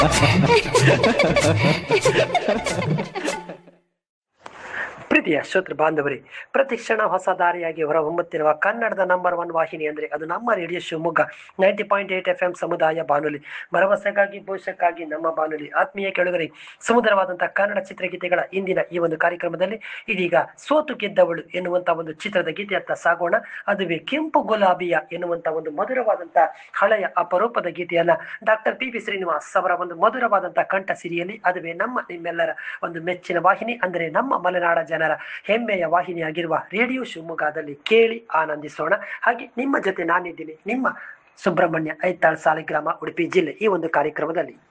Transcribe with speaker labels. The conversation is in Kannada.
Speaker 1: ಪ್ರೀತಿಯ ಶ್ರೋತೃ ಬಾಂಧವರೇ ಪ್ರತಿಕ್ಷಣ ಹೊಸ ದಾರಿಯಾಗಿ ಹೊರಹೊಮ್ಮುತ್ತಿರುವ ಕನ್ನಡದ ನಂಬರ್ ಒನ್ ವಾಹಿನಿ ಅಂದರೆ ಅದು ನಮ್ಮ radio Shivamogga ninety point eight F M ಸಮುದಾಯ ಬಾನುಲಿ ಭರವಸೆಗಾಗಿ ಭವಿಷ್ಯಕ್ಕಾಗಿ ನಮ್ಮ ಬಾನುಲಿ ಆತ್ಮೀಯ ಕೆಳಗರೆ ಸುಮಧುರವಾದಂತಹ ಕನ್ನಡ ಚಿತ್ರಗೀತೆಗಳ ಇಂದಿನ ಈ ಒಂದು ಕಾರ್ಯಕ್ರಮದಲ್ಲಿ ಇದೀಗ ಸೋತು ಗೆದ್ದವಳು ಎನ್ನುವಂತ ಒಂದು ಚಿತ್ರದ ಗೀತೆಯತ್ತ ಸಾಗೋಣ ಅದುವೇ ಕೆಂಪು ಗುಲಾಬಿಯ ಎನ್ನುವಂತ ಒಂದು ಮಧುರವಾದಂತಹ ಹಳೆಯ ಅಪರೂಪದ ಗೀತೆಯನ್ನ ಡಾಕ್ಟರ್ ಪಿ ವಿ ಶ್ರೀನಿವಾಸ್ ಅವರ ಒಂದು ಮಧುರವಾದಂತಹ ಕಂಠ ಸಿರಿಯಲ್ಲಿ ಅದುವೇ ನಮ್ಮ ನಿಮ್ಮೆಲ್ಲರ ಒಂದು ಮೆಚ್ಚಿನ ವಾಹಿನಿ ಅಂದರೆ ನಮ್ಮ ಮಲೆನಾಡ ಜನರ ಹೆಮ್ಮೆಯ ವಾಹಿನಿಯಾಗಿರುವ ರೇಡಿಯೋ ಶಿವಮೊಗ್ಗದಲ್ಲಿ ಕೇಳಿ ಆನಂದಿಸೋಣ ಹಾಗೆ ನಿಮ್ಮ ಜೊತೆ ನಾನಿದ್ದೀನಿ ನಿಮ್ಮ ಸುಬ್ರಹ್ಮಣ್ಯ ಐತಾಳ್ ಸಾಲಿಗ್ರಾಮ ಉಡುಪಿ ಜಿಲ್ಲೆ ಈ ಒಂದು ಕಾರ್ಯಕ್ರಮದಲ್ಲಿ